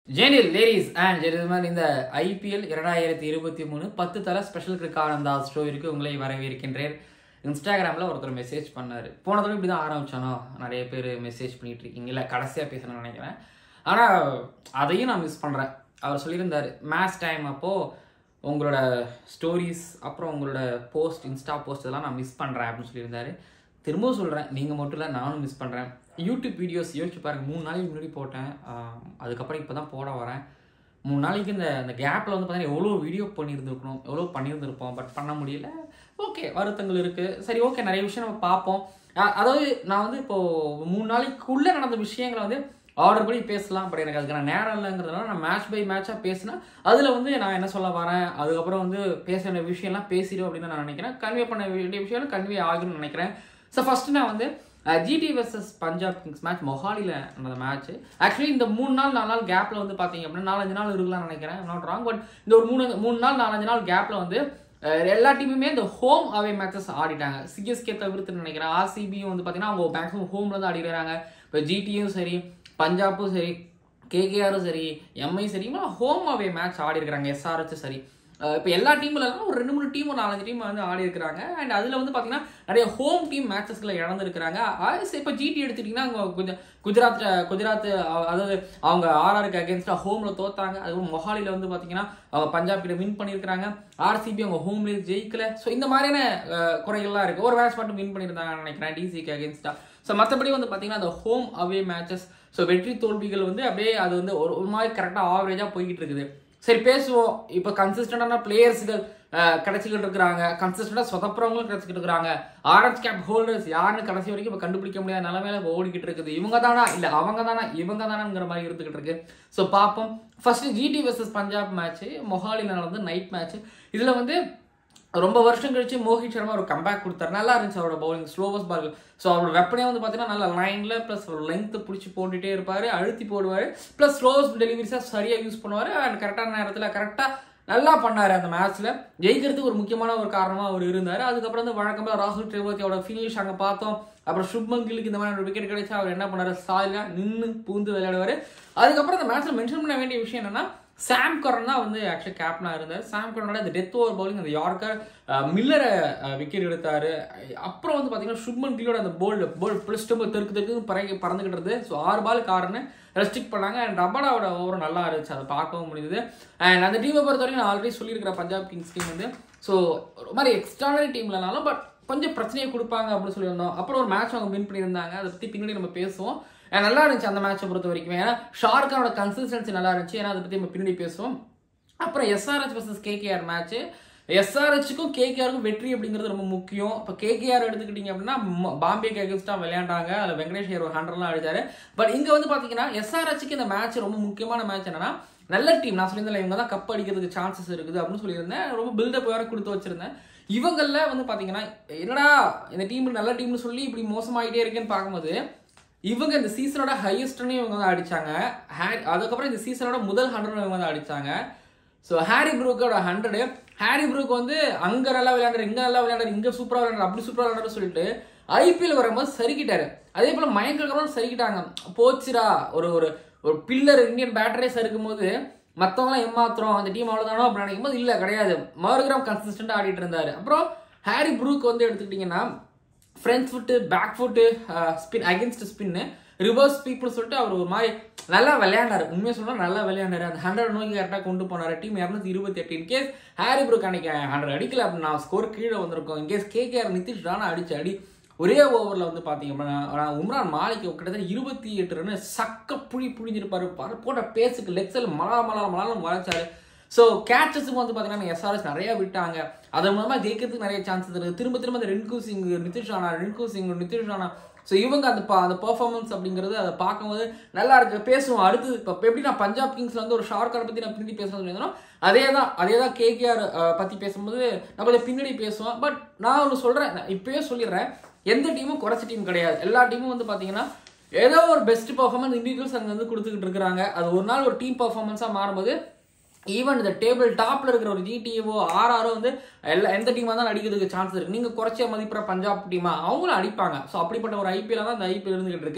ஜெனில் ladies and gentlemen இந்த IPL இரண்டாயிரத்தி இருபத்தி மூணு பத்து தலை ஸ்பெஷல் கிரிக் ஆனந்தா ஸ்டோரிக்கு உங்களை வரவேற்கின்றேன் இன்ஸ்டாகிராமில் ஒருத்தர் மெசேஜ் பண்ணார் போன தடவை இப்படி தான் ஆரம்பிச்சானோ நிறைய பேர் மெசேஜ் பண்ணிட்டு இருக்கீங்க இல்லை கடைசியாக பேசணும்னு நினைக்கிறேன் ஆனால் அதையும் நான் மிஸ் பண்ணுறேன் அவர் சொல்லியிருந்தார் மேட்ச் டைம் அப்போது உங்களோட ஸ்டோரிஸ் அப்புறம் உங்களோட போஸ்ட் இன்ஸ்டா போஸ்ட் இதெல்லாம் நான் மிஸ் பண்ணுறேன் அப்படின்னு சொல்லியிருந்தாரு திரும்பவும் சொல்கிறேன் நீங்கள் மட்டும் இல்லை நானும் மிஸ் பண்ணுறேன் யூடியூப் வீடியோஸ் யோசிச்சு பாருங்க மூணு நாளைக்கு முன்னாடி போட்டேன் ஆஹ் அதுக்கப்புறம் இப்போ தான் போட வரேன் மூணு நாளைக்கு இந்த இந்த கேப்பில் வந்து பார்த்தீங்கன்னா எவ்வளோ வீடியோ பண்ணியிருந்துருக்கணும் எவ்வளோ பண்ணியிருந்திருப்போம் பட் பண்ண முடியல ஓகே வருத்தங்கள் இருக்குது சரி ஓகே நிறைய விஷயம் நம்ம பார்ப்போம் அஹ் அதாவது நான் வந்து இப்போது மூணு நாளைக்குள்ளே நடந்த விஷயங்களை வந்து ஆர்டர் பண்ணி பேசலாம் பட் எனக்கு அதுக்கான நேரம் இல்லைங்கிறதுனால நான் மேட்ச் பை மேட்சாக பேசினா அதில் வந்து நான் என்ன சொல்ல வரேன் அதுக்கப்புறம் வந்து பேச வேண்டிய விஷயம்லாம் பேசிடும் அப்படின்னு நான் நினைக்கிறேன் கன்வே பண்ண வேண்டிய விஷயம் கன்வே ஆகும்னு நினைக்கிறேன் ஸோ ஃபஸ்ட்டு நான் வந்து GT versus Punjab Kings match மொஹாலியில் நடந்த மேட்ச் ஆக்சுவலி இந்த மூணு நாள் நாலு நாள் கேப்பில் வந்து பார்த்தீங்க அப்படின்னா நாலஞ்சு நாள் இருக்கலாம்னு நினைக்கிறேன் நாட் ராங் பட் இந்த ஒரு மூணு மூணு நாள் நாலஞ்சு நாள் கேப்பில் வந்து அஹ், எல்லா டீமுமே இந்த ஹோம் அவே மேட்சஸ் ஆடிட்டாங்க சிஎஸ்கே தவிர்த்து நினைக்கிறேன் ஆர்சிபியும் வந்து பார்த்தீங்கன்னா அவங்க மேக்ஸிமம் ஹோமில் தான் ஆடிடுறாங்க இப்போ ஜிடியும் சரி பஞ்சாப்பும் சரி கேகேஆரும் சரி எம்ஐ சரி ஹோம் அவே மேட்ச் ஆடி இருக்கிறாங்க எஸ்ஆர்ஹெச் சரி இப்போ எல்லா டீம்ல ஒரு ரெண்டு மூணு டீம் ஒரு நாலஞ்சு டீம் வந்து ஆடி இருக்கிறாங்க அண்ட் அதில் வந்து பார்த்தீங்கன்னா நிறைய ஹோம் டீம் மேட்சஸ்ல இழந்திருக்கிறாங்க இப்போ ஜிடி எடுத்துட்டிங்கன்னா அவங்க கொஞ்சம் குஜராத் குஜராத் அஹ், அதாவது அவங்க ஆர்ஆருக்கு அகேன்ஸ்டாக ஹோமில் தோத்தாங்க அதுவும் மொஹாலியில் வந்து பார்த்தீங்கன்னா அவங்க பஞ்சாப் கிட்ட வின் பண்ணியிருக்காங்க ஆர்சிபி அவங்க ஹோம்லேயே ஜெயிக்கல ஸோ இந்த மாதிரியான அஹ், குறைகள்லாம் இருக்குது ஒரு மேட்ச் மட்டும் வின் பண்ணியிருந்தாங்கன்னு நினைக்கிறேன் டிசிக்கு அகேன்ஸ்டாக ஸோ மற்றபடி வந்து பார்த்தீங்கன்னா அந்த ஹோம் அவே மேட்சஸ் ஸோ வெற்றி தோல்விகள் வந்து அப்படியே அது வந்து ஒரு ஒரு மாதிரி கரெக்டாக ஆவரேஜாக போய்கிட்டு இருக்குது சரி பேசுவோம் இப்போ கன்சிஸ்டண்டான பிளேயர்ஸ்கள் கிடைச்சிக்கிட்டு இருக்கிறாங்க கன்சிஸ்டண்டாக சொதப்புறவங்களும் கிடைச்சிக்கிட்டு இருக்கிறாங்க ஆரஞ்ச் கேப் ஹோல்டர்ஸ் யாருன்னு கடைசி வரைக்கும் இப்போ கண்டுபிடிக்க முடியாத நிலமையில இப்போ ஓடிக்கிட்டு இருக்குது இவங்க தானா இல்லை அவங்க தானா இவங்க தானாங்கிற மாதிரி இருந்துகிட்டு இருக்கு ஸோ பார்ப்போம் first GT versus Punjab match மொஹாலியில் நடந்த நைட் மேட்ச் இதில் வந்து ரொம்ப வருஷம் கழிச்சு மோஹித் சர்மா ஒரு கம்பேக் கொடுத்தாரு நல்லா இருந்துச்சு அவரோட பவுலிங் ஸ்லோவஸ் பால் ஸோ அவரோட வெப்பனே வந்து பார்த்தீங்கன்னா நல்லா லைனில் ப்ளஸ் ஒரு லென்த்து பிடிச்சி போட்டுட்டே இருப்பார் அழுத்தி போடுவார் ப்ளஸ் ஸ்லோவஸ் டெலிவரிஸாக சரியாக யூஸ் பண்ணுவார் அண்ட் கரெக்டான நேரத்தில் கரெக்டாக நல்லா பண்ணார் அந்த மேட்ச்சில் ஜெயிக்கிறதுக்கு ஒரு முக்கியமான ஒரு காரணமாக அவர் இருந்தார் அதுக்கப்புறம் வந்து வழக்கமாக ராகுல் திரிபாத்தியோட ஃபினிஷ் அங்கே பார்த்தோம் அப்புறம் சுப்மன் கில்லுக்கு இந்த மாதிரி ஒரு விக்கெட் கிடைச்சா அவர் என்ன பண்ணாரு சாலியாக நின்று பூந்து விளையாடுவார் அதுக்கப்புறம் அந்த மேட்ச்சில் மென்ஷன் பண்ண வேண்டிய விஷயம் என்னன்னா சாம் கரன் தான் வந்து ஆக்சுவலி கேப்டனாக இருந்தார் சாம் கரனோட அந்த டெத் ஓவர் பவுலிங் அந்த யார்க்கர் மில்லரை விக்கெட் எடுத்தார் அப்புறம் வந்து பார்த்தீங்கன்னா சுப்மன் கில்லோட அந்த போல்டு போல் பிடிச்சிட்டு தெருக்கு தெருக்கு பறக்க பறந்துக்கிட்டு இருந்தது ஸோ ஆறு பால் காரன்னு ரெஸ்ட்ரிக்ட் பண்ணாங்க அண்ட் ரபடாவோட ஓவரும் நல்லா இருந்துச்சு அதை பார்க்கவும் முடியுது அண்ட் அந்த டீமை பொறுத்த வரைக்கும் நான் ஆல்ரெடி சொல்லியிருக்கிறேன் பஞ்சாப் கிங்ஸ் டீம் வந்து ஸோ ஒரு மாதிரி எக்ஸ்ட்ரானரி டீம்லனாலும் பட் கொஞ்சம் பிரச்சனையை கொடுப்பாங்க அப்படின்னு சொல்லியிருந்தோம் அப்புறம் ஒரு மேட்ச் அவங்க வின் பண்ணியிருந்தாங்க அதை பற்றி பின்னாடி நம்ம பேசுவோம் அஹ் நல்லா இருந்துச்சு அந்த மேட்சை பொறுத்த வரைக்கும் ஏன்னா ஷார்க்கானோட கன்சிஸ்டன்சி நல்லா இருந்துச்சு ஏன்னா அதை பற்றி நம்ம பின்னாடி பேசுவோம் அப்புறம் எஸ்ஆர்ஹெச் வர்சஸ் கேகேஆர் மேட்ச் எஸ்ஆர்ஹெச்சுக்கும் கேகேஆருக்கும் வெற்றி அப்படிங்கிறது ரொம்ப முக்கியம் இப்போ கேகேஆர் எடுத்துக்கிட்டீங்க அப்படின்னா ம- பாம்பேக்கு அகேன்ஸ்டாக விளையாண்டாங்க அதில் வெங்கடேஷ் ஐயர் ஒரு ஹண்ட்ரட்லாம் அடிச்சாரு பட் இங்கே வந்து பார்த்தீங்கன்னா எஸ்ஆர்ஹெச்சுக்கு இந்த மேட்ச் ரொம்ப முக்கியமான மேட்ச் என்னன்னா நல்ல டீம் நான் சொல்லியிருந்தேன் இவங்க தான் கப் அடிக்கிறதுக்கு சான்சஸ் இருக்குது அப்படின்னு சொல்லியிருந்தேன் ரொம்ப பில்டப் வேற கொடுத்து வச்சிருந்தேன் இவங்கள வந்து பார்த்தீங்கன்னா என்னடா இந்த டீம் நல்ல டீம்னு சொல்லி இப்படி மோசமாயிட்டே இருக்கேன்னு பார்க்கும்போது இவங்க இந்த சீசனோட ஹையஸ்ட்னு இவங்க தான் அடிச்சாங்க ஹே- அதுக்கப்புறம் இந்த சீசனோட முதல் ஹண்ட்ரட் இவங்க தான் அடிச்சாங்க ஸோ ஹாரி ப்ரூக்கோட ஹண்ட்ரடு ஹாரி ப்ரூக் வந்து அங்க நல்லா விளையாடுற இங்க நல்லா விளையாடுற இங்க சூப்பரா விளையாடுற அப்படி சூப்பரா விளையாடுற சொல்லிட்டு ஐபிஎல் வரும்போது சரிக்கிட்டாரு அதே போல மயங்க அகர்வால் சரிக்கிட்டாங்க போச்சுடா ஒரு ஒரு ஒரு பில்லர் இந்தியன் பேட்டரே சறுக்கும் போது மற்றவங்களாம் ஏமாத்துறோம் அந்த டீம் அவ்வளோதானோ அப்படின்னு நினைக்கும் போது இல்லை கிடையாது மறுகிராம் கன்சிஸ்டண்டாக ஆடிட்டு இருந்தாரு அப்புறம் ஹாரி ப்ரூக் வந்து எடுத்துக்கிட்டிங்கன்னா front foot back foot spin against spin reverse people சொல்லிட்டு அவர் ஒரு மாதிரி நல்லா விளையாண்டாரு உண்மையாக சொன்னால் நல்லா விளையாண்டாரு அந்த ஹண்ட்ரட் நோக்கி கரெக்டாக கொண்டு போனார் டீம் இரநூத்தி இருபத்தி எட்டு இன்கேஸ் ஹாரி ப்ரூக் அன்னைக்கு ஹண்ட்ரட் அடிக்கல அப்படின்னா ஸ்கோர் கீழே வந்திருக்கும் இன்கேஸ் கேகேஆர் நிதிஷ் ராணா அடிச்சு அடி ஒரே ஓவரில் வந்து பார்த்தீங்க அப்படின்னா ஆனா உம்ரான் மாலிக் கிட்டத்தட்ட இருபத்தி எட்டு ரன் சக்க புழி புழிஞ்சிருப்பாரு பாரு, போட்ட பேஸுக்கு லெக்ஸில் மலா மலா மலாலும் வளைச்சாரு ஸோ கேட்சஸும் வந்து பார்த்தீங்கன்னா எஸ்ஆர்எஸ் நிறைய விட்டாங்க அதன் மூலமாக ஜெயிக்கிறதுக்கு நிறைய சான்சஸ் இருக்குது திரும்ப திரும்ப அந்த ரின்கு சிங் நிதிஷ் ராணா ரின்கு சிங் நிதிஷ் ராணா ஸோ இவங்க அந்த பா அந்த பெர்ஃபார்மன்ஸ் அப்படிங்கிறது அதை பார்க்கும்போது நல்லா இருக்கு பேசுவோம் அடுத்து இப்போ எப்படி நான் பஞ்சாப் கிங்ஸ்ல வந்து ஒரு ஷார்க்காரை பற்றி நான் பின்னாடி பேசணும்னு சொல்லியிருந்தோம் அதே தான் அதே தான் கேகேஆர் பற்றி பேசும்போது நான் கொஞ்சம் பின்னாடி பேசுவோம் பட் நான் ஒன்று சொல்கிறேன் இப்பயே சொல்லிடுறேன் எந்த டீமும் குறைச்ச டீம் கிடையாது எல்லா டீமும் வந்து பார்த்தீங்கன்னா ஏதோ ஒரு பெஸ்ட் பர்ஃபார்மன்ஸ் இண்டிவிஜுவல்ஸ் அங்கே வந்து கொடுத்துக்கிட்டு இருக்கிறாங்க அது ஒரு நாள் ஒரு டீம் பர்ஃபார்மன்ஸாக மாறும்போது ஈவன் இந்த டேபிள் டாப்ல இருக்கிற ஒரு ஜிடிஏவோ ஆர்ஆரோ வந்து எல்லா எந்த டீமாக தான் அடிக்கிறதுக்கு சான்ஸ் இருக்கு நீங்க குறைச்ச மதிப்புற பஞ்சாப் டீமா அவங்களும் அடிப்பாங்க ஸோ அப்படிப்பட்ட ஒரு ஐபிஎல் தான் இந்த ஐபிஎல் இருந்துகிட்டு இருக்கு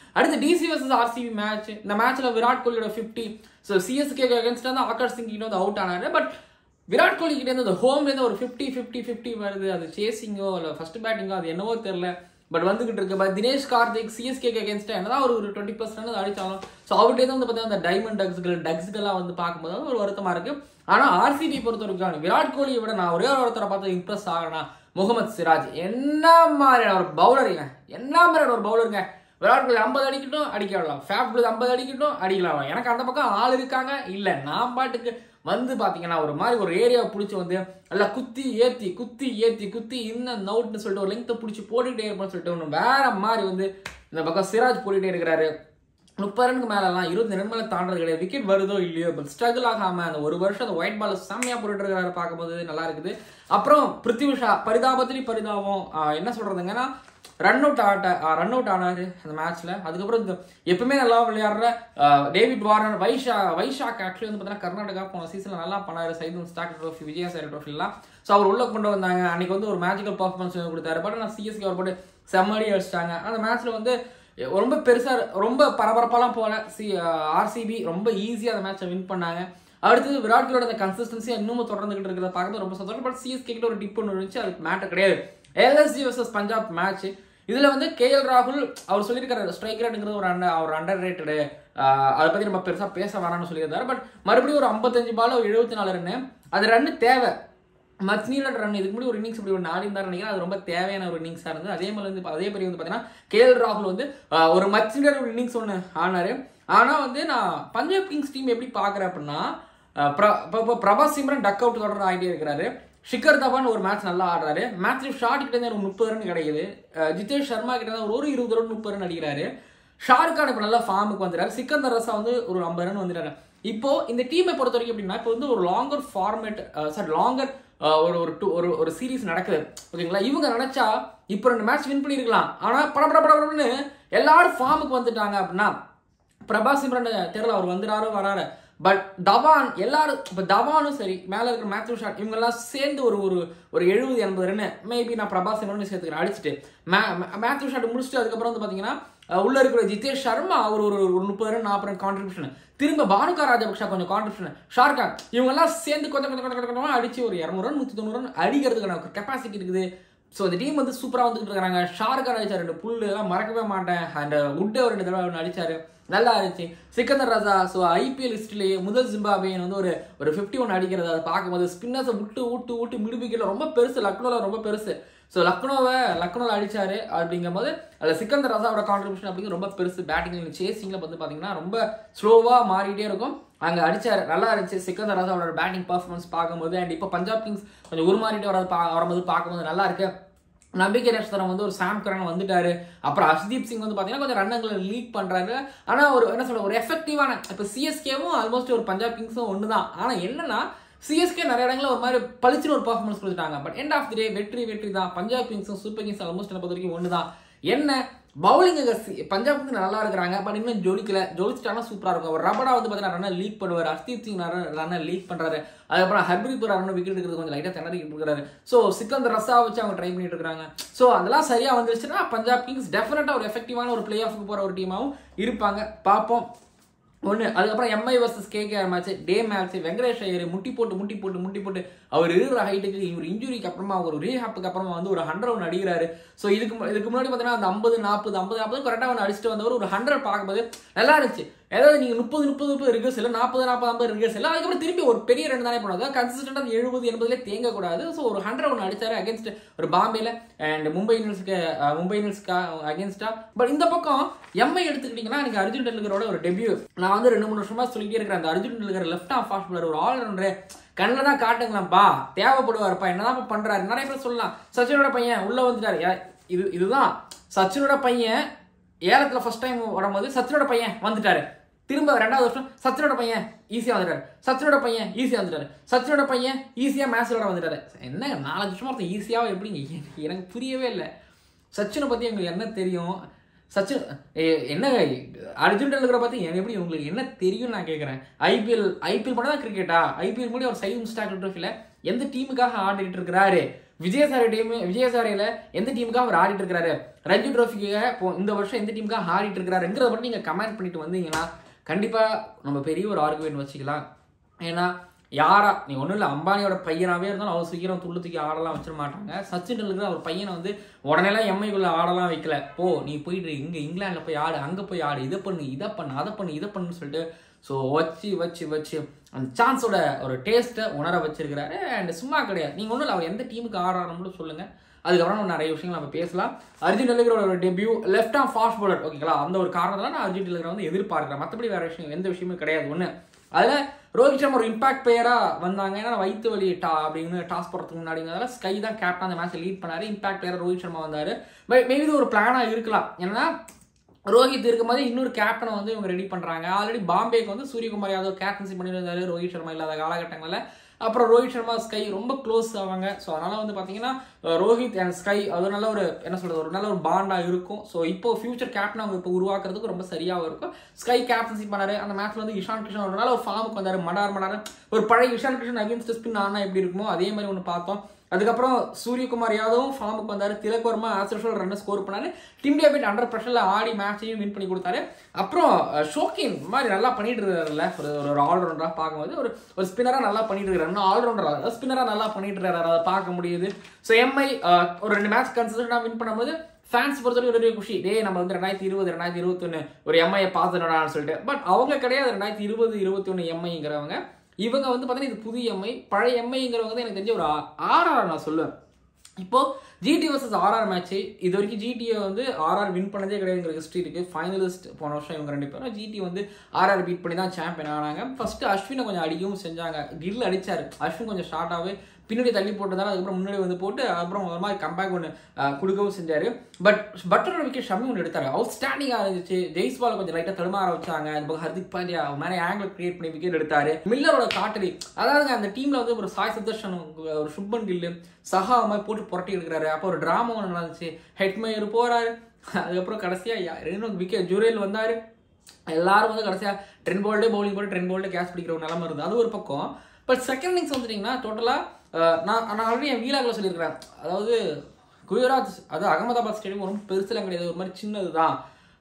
அடுத்து டிசி வர்சஸ் ஆர்சிபி மேட்ச் இந்த மேட்ச்ல விராட் கோலியோட ஃபிஃப்டி ஸோ சிஎஸ்கே அகேன்ஸ்ட் வந்து ஆகாஷ் சிங் கிட்ட வந்து அவுட் ஆனாரு பட் விராட் கோலி கிட்ட இருந்து அந்த ஹோம்லேருந்து ஒரு ஃபிஃப்டி ஃபிஃப்டி ஃபிஃப்டி வருது அது சேசிங்கோ இல்லை ஃபர்ஸ்ட் பேட்டிங்கோ அது என்னவோ தெரில பட் வந்துகிட்டு இருக்கு but Dinesh Karthik CSK against என்னதான் ஒரு ஒரு டுவெண்ட்டி பர்சன்ட் அடிச்சாலும் ஸோ அவர்கிட்ட வந்து பார்த்தீங்கன்னா அந்த டைமண்ட் டக்ஸ்கள் டக்ஸ்கெல்லாம் வந்து பார்க்கும்போது அது ஒரு வருத்தமா இருக்கு ஆனால் ஆர்சிபி பொறுத்த வரைக்கும் விராட் கோலியை விட நான் ஒரே ஒரு ஒருத்தரை பார்த்து இம்ப்ரெஸ் ஆகணும் முகமது சிராஜ் என்ன மாதிரியான ஒரு பவுலருங்க என்ன மாதிரியான ஒரு பவுலருங்க விராட் கோலி ஐம்பது அடிக்கட்டும் அடிக்க விடலாம் ஃபேப் கோலி ஐம்பது அடிக்கட்டும் அடிக்கலாம் எனக்கு அந்த பக்கம் ஆள் இருக்காங்க இல்லை நான் பாட்டுக்கு வந்து பார்த்தீங்கன்னா ஒரு மாதிரி ஒரு ஏரியாவை பிடிச்சி வந்து நல்லா குத்தி ஏற்றி குத்தி ஏற்றி குத்தி இன்னும் நவுட்னு சொல்லிட்டு ஒரு லெங்த்தை பிடிச்சி போட்டுக்கிட்டே இருப்போம்னு சொல்லிட்டு ஒன்று வேற மாதிரி வந்து இந்த பக்கம் சிராஜ் போட்டுகிட்டே இருக்கிறாரு முப்பது ரனுக்கு மேலலாம் இருபத்தி ரெண்டு மேலே தாண்டது கிடையாது விக்கெட் வருதோ இல்லையோ பட் ஸ்ட்ரகிள் ஆகாம அந்த ஒரு வருஷம் அந்த ஒயிட் பால் செம்மையா போட்டுட்டு இருக்கிறாரு பார்க்கும்போது நல்லா இருக்குது அப்புறம் பிருத்திவிஷா பரிதாபத்திலி பரிதாபம் ஆஹ் என்ன சொல்றதுங்கன்னா ரன் அவுட் ஆட்ட ரன் அவுட் ஆனாரு அந்த மேட்ச்ல அதுக்கப்புறம் இந்த எப்பவுமே நல்லா விளையாடுற ஆஹ் டேவிட் வார்னர் வைஷா வைஷாக் ஆக்சுவலி வந்து பார்த்தீங்கன்னா கர்நாடகா போன சீசன்ல நல்லா பண்ணாரு சைதூன் ஸ்டாக் ட்ரோஃபி விஜயசாரி ட்ரோஃபிலாம் ஸோ அவர் உள்ள கொண்டு வந்தாங்க அன்னைக்கு வந்து ஒரு மேஜிக்கல் பர்ஃபார்மன்ஸ் கொடுத்தாரு பட் நான் சிஎஸ்கே அவர் போட்டு செம்மடி அடிச்சிட்டாங்க அந்த மேட்ச்ல வந்து ரொம்ப பெருசா ரொம்ப பரபரப்பாலாம் போல சி ஆர்சிபி ரொம்ப ஈஸியாக அந்த மேட்சை வின் பண்ணாங்க அடுத்தது விராட் கோலியோட அந்த கன்சிஸ்டன்சி இன்னமும் தொடர்ந்துகிட்டு இருக்கிறத பார்க்கும்போது ரொம்ப சந்தோஷம் பட் சிஎஸ்கே கிட்ட ஒரு டிப் ஒன்று இருந்துச்சு அது மேட்டர் கிடையாது எல்எஸ்ஜி வர்சஸ் பஞ்சாப் மேட்ச் இதுல வந்து கேஎல் ராகுல் அவர் சொல்லியிருக்காரு ஸ்ட்ரைக் ரேட்டுங்கிறது ஒரு அண்டர் அவர் அண்டர் ரேட்டடு அதை பத்தி நம்ம பெருசா பேச வேணாம்னு சொல்லியிருந்தாரு பட் மறுபடியும் ஒரு ஐம்பத்தஞ்சு பால் ஒரு எழுபத்தி நாலு ரன்னு அது ரன்னு தேவை மச் நீலட் ரன் இதுக்கு முன்னாடி ஒரு இன்னிங்ஸ் இப்படி ஒன்று ஆடி இருந்தாரு நினைக்கிறேன் அது ரொம்ப தேவையான ஒரு இன்னிங்ஸாக இருந்தது அதே மாதிரி வந்து அதே மாதிரி வந்து பார்த்தீங்கன்னா கேஎல் ராகுல் வந்து ஆஹ், ஒரு மச் நீலட் ஒரு இன்னிங்ஸ் ஒன்று ஆனாரு ஆனால் வந்து நான் பஞ்சாப் கிங்ஸ் டீம் எப்படி பார்க்குறேன் அப்படின்னா ஆஹ், பிர- இப்போ இப்போ பிரபாஸ் சிம்ரன் டக் அவுட் தொடர்ந்து ஆகிட்டே இருக்கிறாரு ஷிகர் தவான் ஒரு மேட்ச் நல்லா ஆடுறாரு மேட்ச் ஷார்ட் கிட்ட இருந்து ஒரு முப்பது ரன் கிடைக்குது ஆஹ், ஜிதேஷ் சர்மா கிட்ட இருந்து ஒரு இருபது ரன் முப்பது ரன் அடிக்கிறாரு ஷாருக் கான் இப்போ நல்லா ஃபார்முக்கு வந்துறாரு சிக்கந்தர் ரசா வந்து ஒரு ஐம்பது ரன் வந்துட்டாரு இப்போ இந்த டீமை பொறுத்த வரைக்கும் எப்படின்னா இப்போ வந்து ஒரு லாங்கர் ஃபார்மேட் சாரி லாங்கர் ஒரு ஒரு two- ஒரு ஒரு சீரிஸ் நடக்குது ஓகேங்களா இவங்க நினைச்சா இப்போ ரெண்டு மேட்ச் வின் பண்ணியிருக்கலாம் ஆனால் பட பட படன்னு எல்லாரும் ஃபார்முக்கு வந்துட்டாங்க அப்படின்னா பிரபாஸ் சிம்ரன் தெரியல அவர் வந்துறாரோ வராரு பட் தவான் எல்லாரும் இப்போ தவானும் சரி மேலே இருக்கிற மேத்யூ ஷாட் இவங்கெல்லாம் சேர்ந்து ஒரு ஒரு ஒரு எழுபது எண்பது ரன் மேபி நான் பிரபாஸ் சிம்ரன் சேர்த்துக்கிறேன் அடிச்சுட்டு மே மேத்யூ ஷாட் முடிச்சுட்டு அதுக்கப்புறம் வந்து பார்த்தீங்கன்னா அஹ், உள்ள இருக்கிற ஜிதேஷ் சர்மா அவர் ஒரு ஒரு முப்பது ரன் நாற்பது ரன் கான்ட்ரிபியூஷன் திரும்ப பானுகா ராஜபக்ஷா கொஞ்சம் கான்ட்ரிபியூஷன் ஷார்கான் இவங்கெல்லாம் சேர்ந்து கொஞ்சம் கொஞ்சம் கொஞ்சம் கொஞ்சமாக அடிச்சு ஒரு இரநூறு ரன் நூற்றி தொண்ணூறு ரன் அடிக்கிறதுக்கான கெப்பாசிட்டி இருக்குது ஸோ இந்த டீம் வந்து சூப்பராக வந்துட்டு இருக்காங்க ஷார்கர் அடிச்சார் ரெண்டு புல்லு எல்லாம் மறக்கவே மாட்டேன் அண்ட் உட் ஒரு ரெண்டு தடவை ஒன்று அடிச்சாரு நல்லா இருந்துச்சு சிக்கந்தர் ராஜா ஸோ ஐபிஎல் ஹிஸ்ட்ரிலேயே முதல் ஜிம்பாபேன் வந்து ஒரு ஒரு ஃபிஃப்டி ஒன் அடிக்கிறது அதை பார்க்கும்போது ஸ்பின்னர்ஸை விட்டு விட்டு விட்டு மிடுபிக்கல ரொம்ப பெருசு லக்னோவில் ரொம்ப பெருசு ஸோ லக்னோவை லக்னோவில் அடிச்சாரு அப்படிங்கும்போது அதில் சிக்கந்தர் ராஜாவோட கான்ட்ரிபியூஷன் அப்படிங்கிறது ரொம்ப பெருசு பேட்டிங் சேசிங்கில் வந்து பார்த்தீங்கன்னா ரொம்ப ஸ்லோவாக மாறிட்டே இருக்கும் அங்கே அடிச்சாரு நல்லா இருந்துச்சு சிக்கந்தர் ராஜாவோட பேட்டிங் பர்ஃபார்மன்ஸ் பார்க்கும்போது அண்ட் இப்போ பஞ்சாப் கிங்ஸ் கொஞ்சம் உருமாறிட்டு வரது பா வரும்போது பார்க்கும்போது நல்லா இருக்கு நம்பிக்கை நட்சத்திரம் வந்து ஒரு சாம் கரன் வந்துட்டாரு அப்புறம் ஹர்ஷ்தீப் சிங் வந்து பார்த்தீங்கன்னா கொஞ்சம் ரன்னங்களை லீட் பண்றாரு ஆனால் ஒரு என்ன சொல்ற ஒரு எஃபெக்டிவான இப்போ சிஎஸ்கேவும் ஆல்மோஸ்ட் ஒரு பஞ்சாப் கிங்ஸும் ஒன்று தான் ஆனால் என்னன்னா சிஎஸ்கே நிறைய இடங்களில் ஒரு மாதிரி பளிச்சுன்னு ஒரு பர்ஃபார்மன்ஸ் கொடுத்துட்டாங்க but end of the day வெற்றி வெற்றி தான் பஞ்சாப் கிங்ஸும் சூப்பர் கிங்ஸ் ஆல்மோஸ்ட் என்ன பொறுத்த வரைக்கும் ஒன்று தான் என்ன பவுலிங் பஞ்சாப் வந்து நல்லா இருக்கிறாங்க பட் இன்னும் ஜொலிக்கல ஜொலிச்சிட்டாங்கன்னா சூப்பராக இருக்கும் அவர் ரபடா வந்து பார்த்தீங்கன்னா ரன்னர் லீக் பண்ணுவார் ஹர்தீப் சிங் ரன்னர் லீக் பண்ணுறாரு அதுக்கப்புறம் ஹர்பீத் புரா ரன்னர் விக்கெட் எடுக்கிறது கொஞ்சம் லைட்டாக திணறிக்கிட்டு இருக்காரு ஸோ சிக்கந்தர் ரஸா வச்சு அவங்க ட்ரை பண்ணிட்டு இருக்காங்க ஸோ அதெல்லாம் சரியாக வந்துருச்சுன்னா பஞ்சாப் கிங்ஸ் டெஃபினட்டாக ஒரு எஃபெக்டிவான ஒரு பிளே ஆஃபுக்கு போகிற ஒரு டீமாகவும் இருப்பாங்க பார்ப்போம் ஒன்று அதுக்கப்புறம் MI versus KKR match day match Venkatesh Iyer முட்டி போட்டு முட்டி போட்டு முட்டி போட்டு அவர் இருக்கிற ஹைட்டுக்கு இவர் இன்ஜுரிக்கு அப்புறமா ஒரு ரீஹாப்புக்கு அப்புறமா வந்து ஒரு ஹண்ட்ரட் ஒன்று அடிக்கிறாரு ஸோ இதுக்கு மு- இதுக்கு முன்னாடி பார்த்தீங்கன்னா அந்த ஐம்பது நாற்பது ஐம்பது நாற்பது கரெக்டாக ஒன்று அடிச்சுட்டு வந்தவர் ஒரு ஹண்ட்ரட் பார்க்கும்போது நல்லா இருந்துச்சு ஏதாவது நீங்கள் முப்பது முப்பது முப்பது ரிகர்ஸ் இல்லை நாற்பது நாற்பது ஐம்பது ரிகர்ஸ் இல்லை அதுக்கப்புறம் திருப்பி ஒரு பெரிய ரெண்டு தானே போனாங்க கன்சிஸ்டண்டாக எழுபது எண்பதுலேயே தேங்கக்கூடாது ஸோ ஒரு ஹண்ட்ரட் ஒன்று அடிச்சாரு அகேன்ஸ்ட் ஒரு பாம்பேல அண்ட் மும்பை இந்தியன்ஸ்க்கு அஹ், மும்பை இந்தியன்ஸ்க்கா அகேன்ஸ்டா பட் இந்த பக்கம் எம்ஐ எடுத்துக்கிட்டிங்கன்னா எனக்கு அர்ஜுன் டெண்டுல்கரோட ஒரு டெபியூ நான் வந்து ரெண்டு மூணு வருஷமா சொல்லிட்டே இருக்கிறேன் அந்த Arjun Tendulkar left off fast bowler ஒரு ஆல்ரவுண்டரு கண்ணில் தான் காட்டுங்களாம்ப்பா தேவைப்படுவார்ப்பா என்னதான் பண்றாரு நிறைய பேர் சொல்லலாம் சச்சினோட பையன் உள்ள வந்துட்டாரு யா- இது இதுதான் சச்சினோட பையன் ஏலத்துல ஃபர்ஸ்ட் டைம் வரும்போது சச்சினோட பையன் வந்துட்டாரு திரும்ப ரெண்டாவது வருஷம் சச்சினோட பையன் ஈஸியா வந்துட்டாரு சச்சினோட பையன் ஈஸியா வந்துட்டாரு சச்சினோட பையன் ஈஸியா மேட்ச் விளையாட வந்துட்டாரு என்ன நாலஞ்சு வருஷமா ஒருத்தன் ஈஸியாவா எப்படிங்க எனக்கு- எனக்கு புரியவே இல்லை சச்சினை பத்தி எங்களுக்கு என்ன தெரியும் சச்சின் ஏ, என்ன அர்ஜுன் டெண்டுல்கரை பத்தி எனக்கு எப்படி உங்களுக்கு என்ன தெரியும் நான் கேட்கறேன் ஐபிஎல் ஐபிஎல் பண்ணா கிரிக்கெட்டா ஐபிஎல் முன்னாடி ஒரு சைவம் ஸ்டாக் ட்ரோஃபில எந்த டீமுக்காக ஆடிட்டு இருக்கிறாரு விஜயசாரி டீம் விஜயசாரியில எந்த டீமுக்காக அவர் ஆடிட்டு இருக்காரு ரஞ்சி ட்ரோஃபிக்காக இப்போ இந்த வருஷம் எந்த டீமுக்காக ஆடிட்டு இருக்கிறாருங்கிறத மட்டும் நீங்க கமெண்ட் பண்ணிட்டு வந்தீங்கன்னா கண்டிப்பா நம்ம பெரிய ஒரு ஆர்குமெண்ட் வச்சுக்கலாம் ஏன்னா யாரா நீ ஒன்றும் இல்லை அம்பானியோட பையனாவே இருந்தாலும் அவ்வளோ சீக்கிரம் துள்ளு தூக்கி ஆடலாம் வச்சிட மாட்டாங்க சச்சின் டெண்டுல்கர் அவர் பையனை வந்து உடனேலாம் எம்ஐக்குள்ள ஆடலாம் வைக்கல போ நீ போயிட்டு இங்கே இங்கிலாண்டில் போய் ஆடு அங்கே போய் ஆடு இதை பண்ணு இதை பண்ணு அதை பண்ணு இதை பண்ணுன்னு சொல்லிட்டு ஸோ வச்சு வச்சு வச்சு அந்த சான்ஸோட ஒரு டேஸ்ட்டை உணர வச்சிருக்கிறாரு அண்ட் சும்மா கிடையாது நீங்கள் ஒன்றும் இல்லை அவர் எந்த டீமுக்கு ஆடுறாருன்னு சொல்லுங்க அதுக்கப்புறம் நம்ம நிறைய விஷயங்கள் நம்ம பேசலாம் அர்ஜுன் டெல்லிகரோட ஒரு debut left arm fast bowler ஓகேங்களா அந்த ஒரு காரணத்தால நான் அர்ஜுன் டெல்லிகரை வந்து எதிர்பார்க்கிறேன் மற்றபடி வேற விஷயம் எந்த விஷயமும் கிடையாது ஒன்று அதில் ரோஹித் சர்மா ஒரு இம்பாக்ட் பிளேயராக வந்தாங்க ஏன்னா வயிற்று வலி டா அப்படின்னு டாஸ் போடுறதுக்கு முன்னாடிங்கிறதால ஸ்கை தான் கேப்டன் அந்த மேட்ச்சை லீட் பண்ணாரு இம்பாக்ட் பிளேயர் ரோஹித் சர்மா வந்தார் மேபி இது ஒரு பிளானாக இருக்கலாம் ஏன்னா ரோஹித் இருக்கும்போது இன்னொரு கேப்டனை வந்து இவங்க ரெடி பண்ணுறாங்க ஆல்ரெடி பாம்பேக்கு வந்து சூரியகுமார் யாதவ் கேப்டன்சி பண்ணியிருந்தாரு ரோஹித் சர்மா இல்லாத காலகட்டங்களில் அப்புறம் ரோஹித் சர்மா ஸ்கை ரொம்ப க்ளோஸ் ஆவாங்க ஸோ அதனால வந்து பார்த்தீங்கன்னா அஹ், ரோஹித் அண்ட் ஸ்கை அது நல்ல ஒரு என்ன சொல்றது ஒரு நல்ல ஒரு பாண்டாக இருக்கும் ஸோ இப்போ ஃபியூச்சர் கேப்டன் அவங்க இப்போ உருவாக்குறதுக்கு ரொம்ப சரியாக இருக்கும் ஸ்கை கேப்டன்சி பண்ணாரு அந்த மேட்ச்ல வந்து இஷான் கிஷன் ஒரு நல்ல ஒரு ஃபார்முக்கு வந்தாரு மடார் மடார் ஒரு பழைய இஷான் கிஷன் அகேன்ஸ்ட் ஸ்பின் ஆனா எப்படி இருக்குமோ அதே மாதிரி ஒன்று பார்த்தோம் அதுக்கப்புறம் சூரியகுமார் யாதவும் ஃபார்முக்கு வந்தாரு Tilak Varma as usual run score பண்ணாரு டிம் டேவிட் அண்டர் ப்ரெஷர்ல ஆடி மேட்சையும் வின் பண்ணி கொடுத்தாரு அப்புறம் அஹ், ஷோக்கின் இந்த மாதிரி நல்லா பண்ணிட்டு இருக்காருல்ல ஒரு ஒரு- ஒரு ஆல்ரவுண்டராக பார்க்கும்போது ஒரு ஒரு ஸ்பின்னராக நல்லா பண்ணிட்டு இருக்காரு இன்னும் ஆல்ரவுண்டராக ஸ்பின்னராக நல்லா பண்ணிட்டு இருக்காரு அதை பார்க்க முடியுது ஸோ எம்ஐ ஒரு ரெண்டு மேட்ச் கன்சிஸ்டண்டாக வின் பண்ணும்போது ஃபேன்ஸ் பொறுத்தவரைக்கும் ஒரு பெரிய குஷி டேய் நம்ம வந்து ரெண்டாயிரத்தி இருபது ரெண்டாயிரத்தி இருபத்தொன்னு ஒரு எம்ஐயை பார்த்துடலாம்னு சொல்லிட்டு பட் அவங்க கிடையாது ரெண்டாயிரத்தி இருபது இருபத்தி ஒன்று எம்ஐங்கிறவங்க இவங்க வந்து பார்த்தீங்கன்னா இது புது எம்ஐ பழைய எம்ஐங்கிறவங்க வந்து எனக்கு தெரிஞ்ச ஒரு ஆர்ஆர் நான் சொல்லுவேன் இப்போ ஜிடி வர்சஸ் ஆர்ஆர் மேட்ச் இது வரைக்கும் ஜிடியை வந்து ஆர்ஆர் வின் பண்ணதே கிடையாதுங்கிற ஹிஸ்ட்ரி இருக்கு ஃபைனலிஸ்ட் போன வருஷம் இவங்க ரெண்டு பேரும் ஜிடி வந்து ஆர்ஆர் பீட் பண்ணி தான் சாம்பியன் ஆனாங்க ஃபர்ஸ்ட் அஸ்வினை கொஞ்சம் அடிக்கவும் செஞ்சாங்க கில் அடிச்சாரு அஸ்வின் கொஞ்சம் ஷார்ட்டாகவே பின்னாடி தள்ளி போட்டதால அதுக்கப்புறம் முன்னாடி வந்து போட்டு அப்புறம் ஒரு மாதிரி கம்பேக் ஒன்று கொடுக்கவும் செஞ்சாரு பட் பட்டரோட விக்கெட் ஷமி ஒன்று எடுத்தாரு அவுட் ஸ்டாண்டிங்காக இருந்துச்சு ஜெய்ஸ்வால் கொஞ்சம் லைட்டாக தடுமாற வச்சாங்க இந்த பக்கம் ஹர்திக் பாண்டியா மேலே ஆங்கிள் கிரியேட் பண்ணி விக்கெட் எடுத்தாரு மில்லரோட காட்டலி அதாவது அந்த டீம்ல வந்து ஒரு சாய் சுதர்ஷன் ஒரு சுப்மன் கில்லு சஹா மாதிரி போட்டு புரட்டி எடுக்கிறாரு அப்போ ஒரு டிராமா ஒன்று நடந்துச்சு ஹெட்மயர் போறாரு அதுக்கப்புறம் கடைசியா யா- ரெண்டு விக்கெட் ஜுரேல் வந்தாரு எல்லாரும் வந்து கடைசியா ட்ரென் போல்டே பவுலிங் போட்டு ட்ரென் போல்டே கேஸ் பிடிக்கிற ஒரு நிலம இருந்தது அது ஒரு பக்கம் பட் செகண்ட் இன்னிங்ஸ் வந்துட்டீங்கன்னா டோட்டலாக நான் நான் ஆல்ரெடி என் வீலாகில் சொல்லியிருக்கிறேன் அதாவது குஜராத் அது அகமதாபாத் ஸ்டேடியம் ரொம்ப பெருசுலாம் கிடையாது ஒரு மாதிரி சின்னது தான்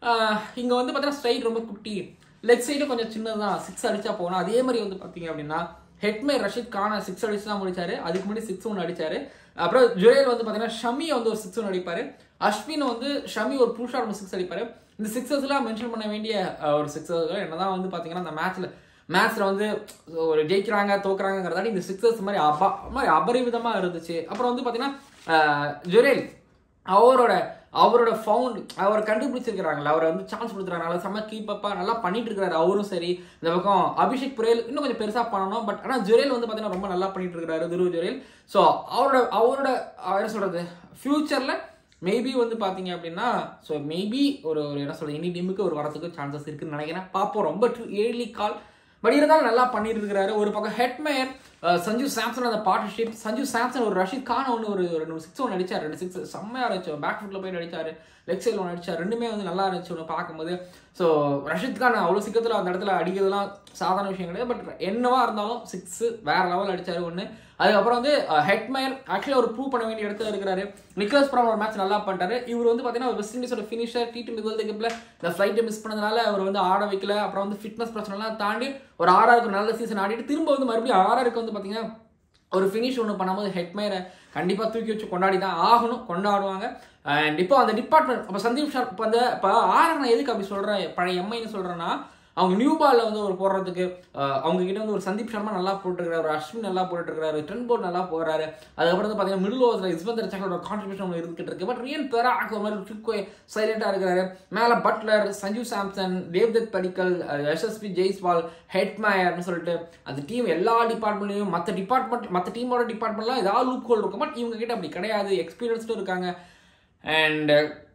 இங்கே வந்து பார்த்தீங்கன்னா ஸ்ட்ரைட் ரொம்ப குட்டி லெக் சைடும் கொஞ்சம் சின்னது தான் சிக்ஸ் அடிச்சா போகணும் அதே மாதிரி வந்து பார்த்தீங்க அப்படின்னா ஹெட்மே ரஷீத் கான சிக்ஸ் அடிச்சு தான் முடிச்சாரு அதுக்கு முன்னாடி சிக்ஸ் ஒன்று அடிச்சாரு அப்புறம் ஜுரேல் வந்து பார்த்தீங்கன்னா ஷமி வந்து ஒரு சிக்ஸ் ஒன்று அடிப்பாரு அஸ்வின் வந்து ஷமி ஒரு புல் ஒன்று சிக்ஸ் அடிப்பாரு இந்த சிக்ஸஸ்லாம் மென்ஷன் பண்ண வேண்டிய அஹ், ஒரு சிக்ஸஸ் என்னதான் வந்து பார்த்தீங்கன்னா அந்த மேட்ச்ல மேட்ச்ல வந்து ஒரு ஜெயிக்கிறாங்க தோக்குறாங்கிறதாடி இந்த சிக்ஸஸ் மாதிரி அபா மாதிரி அபரிவிதமா இருந்துச்சு அப்புறம் வந்து பார்த்தீங்கன்னா அஹ், ஜுரேல் அவரோட அவரோட ஃபவுண்ட் அவர் கண்டுபிடிச்சிருக்கிறாங்களா அவரை வந்து சான்ஸ் கொடுத்துறாங்க செம்ம கீப் அப்பா நல்லா பண்ணிட்டு இருக்காரு அவரும் சரி இந்த பக்கம் அபிஷேக் புரேல் இன்னும் கொஞ்சம் பெருசா பண்ணணும் பட் ஆனால் ஜுரேல் வந்து பார்த்தீங்கன்னா ரொம்ப நல்லா பண்ணிட்டு இருக்காரு துருவ ஜுரேல் ஸோ அவரோட அவரோட அவர் என்ன சொல்றது ஃபியூச்சர்ல மேபி வந்து பாத்தீங்க அப்படின்னா ஸோ மேபி ஒரு ஒரு என்ன சொல்றது இனி டீமுக்கு ஒரு வரத்துக்கு சான்சஸ் இருக்குன்னு நினைக்கிறேன் பார்ப்போம் ரொம்ப ஏர்லி கால் பட் இருந்தாலும் நல்லா பண்ணிட்டு இருக்காரு ஒரு பக்கம் ஹெட்மேயர் சஞ்சு சாம்சன் அந்த பார்ட்னர்ஷிப் சஞ்சு சாம்சன் ஒரு ரஷீத் கான் ஒன்று ஒரு ரெண்டு சிக்ஸ் ஒன்று அடிச்சார் ரெண்டு சிக்ஸ் செம்மையா இருந்துச்சு பேக் ஃபுட்டில் போய் அடிச்சாரு லெக் சைடில் ஒன்று அடிச்சார் ரெண்டுமே வந்து நல்லா இருந்துச்சு ஒன்று பார்க்கும்போது ஸோ ரஷீத் கான் அவ்வளோ சீக்கிரத்தில் அந்த இடத்துல அடிக்கிறதுலாம் சாதாரண விஷயம் கிடையாது பட் என்னவா இருந்தாலும் சிக்ஸ் வேற லெவல் அடிச்சாரு ஒன்று அதுக்கப்புறம் வந்து ஹெட்மேன் ஆக்சுவலி அவர் ப்ரூவ் பண்ண வேண்டிய இடத்துல இருக்கிறாரு நிக்லஸ் புரம் ஒரு மேட்ச் நல்லா பண்ணிட்டாரு இவர் வந்து பார்த்தீங்கன்னா ஒரு வெஸ்ட் இண்டீஸோட ஃபினிஷர் டி டுவெண்ட்டி வேர்ல்டு கப்பில் இந்த ஃப்ளைட்டை மிஸ் பண்ணதுனால அவர் வந்து ஆட வைக்கல அப்புறம் வந்து ஃபிட்னஸ் பிரச்சனைலாம் தாண்டி ஒரு ஆறாருக்கு நல்ல சீசன் ஆடிட்டு திரும்ப வந்து மறுபடியும் ஆறாருக்கு வந்து பார்த்தீங்கன்னா ஒரு ஃபினிஷ் ஒன்று பண்ணும்போது ஹெட்மேரை கண்டிப்பாக தூக்கி வச்சு கொண்டாடி தான் ஆகணும் கொண்டாடுவாங்க அண்ட் இப்போ அந்த டிபார்ட்மெண்ட் இப்போ சந்தீப் ஷா இப்போ அந்த இப்போ ஆர் நான் எதுக்கு அப்படி சொல்கிறேன் பழைய எம்ஐன்னு சொல்கிறேன்னா அவங்க நியூ பால்ல வந்து ஒரு போடுறதுக்கு அஹ், அவங்க கிட்ட வந்து ஒரு சந்தீப் சர்மா நல்லா போட்டுருக்காரு ஒரு அஸ்வின் நல்லா போட்டுருக்காரு ட்ரென் போர்ட் நல்லா போறாரு அதுக்கப்புறம் வந்து பார்த்தீங்கன்னா மிடில் ஓவர்ஸில் இஸ்வந்தர் சக்கரோட கான்ட்ரிபியூஷன் ஒன்று இருந்துகிட்டு இருக்கு பட் ரியன் பெராக் ஒரு மாதிரி ட்ரிக்கோ சைலண்டாக இருக்கிறாரு மேலே பட்லர் சஞ்சு சாம்சன் தேவ்தத் படிக்கல் எஸ்எஸ்பி ஜெய்ஸ்வால் ஹெட்மயர்னு சொல்லிட்டு அந்த டீம் எல்லா டிபார்ட்மெண்ட்லையும் மற்ற டிபார்ட்மெண்ட் மற்ற டீமோட டிபார்ட்மெண்ட்லாம் ஏதாவது லூப் ஹோல் இருக்கும் பட் இவங்க கிட்ட அப்படி கிடையாது எக்ஸ்பீரியன்ஸ்டும் இருக்காங்க அண்ட்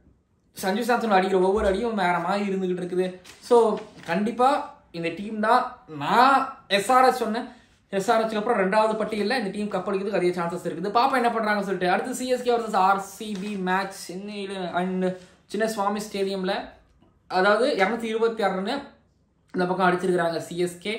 சஞ்சு சாம்சன் அடிக்கிற ஒவ்வொரு அடியும் வேற மாதிரி இருந்துகிட்டு இருக்குது ஸோ கண்டிப்பா இந்த டீம் தான் நான் எஸ்ஆர்எஸ் சொன்னேன் எஸ்ஆர்எஸ்க்கு அப்புறம் ரெண்டாவது பட்டியலில் இந்த டீம் கப்படிக்கிறதுக்கு அதிக சான்சஸ் இருக்குது பாப்பா என்ன பண்றாங்கன்னு சொல்லிட்டு அடுத்து சிஎஸ்கே வர்சஸ் ஆர்சிபி மேட்ச் சென்னையில் அண்ட் சின்ன சுவாமி ஸ்டேடியம்ல அதாவது இரநூத்தி இருபத்தி ஆறு ரன்னு இந்த பக்கம் அடிச்சிருக்கிறாங்க சிஎஸ்கே